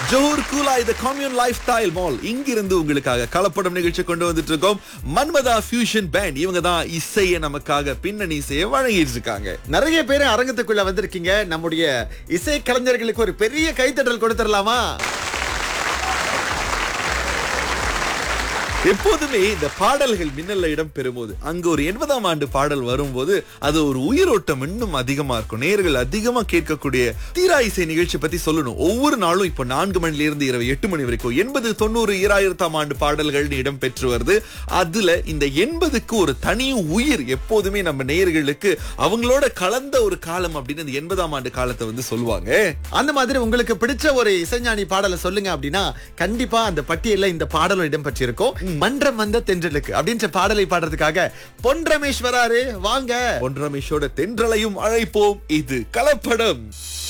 Johor கூலா இது commune life style mall இங்கிருந்து உங்களுக்காக கலப்படம் நிகழ்ச்சி கொண்டு வந்துட்டு இருக்கோம் மன்மதா ஃபியூஷன் பேண்ட் இவங்க தான் இசையை நமக்காக பின்னணி இசையை வழங்கிட்டு இருக்காங்க நிறைய பேர் அரங்கத்துக்குள்ள வந்திருக்கீங்க நம்முடைய இசை கலைஞர்களுக்கு ஒரு பெரிய கைத்தட்டல் கொடுத்துடலாமா எப்போதுமே இந்த பாடல்கள் மின்னல்ல இடம் பெறும்போது அங்க ஒரு எண்பதாம் ஆண்டு பாடல் வரும்போது அது ஒரு உயிரோட்டம் இன்னும் அதிகமா இருக்கும் நேர்கள் அதிகமா கேட்கக்கூடிய தீரா இசை நிகழ்ச்சி பத்தி சொல்லணும் ஒவ்வொரு நாளும் இப்போ நான்கு மணில இருந்து இரவு எட்டு மணி வரைக்கும் எண்பது தொண்ணூறு ஈராயிரத்தாம் ஆண்டு பாடல்கள் இடம் பெற்று வருது அதுல இந்த எண்பதுக்கு ஒரு தனி உயிர் எப்போதுமே நம்ம நேயர்களுக்கு அவங்களோட கலந்த ஒரு காலம் அப்படின்னு இந்த எண்பதாம் ஆண்டு காலத்தை வந்து சொல்லுவாங்க அந்த மாதிரி உங்களுக்கு பிடிச்ச ஒரு இசைஞானி பாடலை சொல்லுங்க அப்படின்னா கண்டிப்பா அந்த பட்டியல்ல இந்த பாடலும் இடம் பெற்றிருக்கும் மன்றம் வந்த தென்றலுக்கு அப்படின்ற பாடலை பாடுறதுக்காக பொன் ரமேஷ் வராரு வாங்க பொன் ரமேஷோட தென்றலையும் அழைப்போம் இது கலப்படம்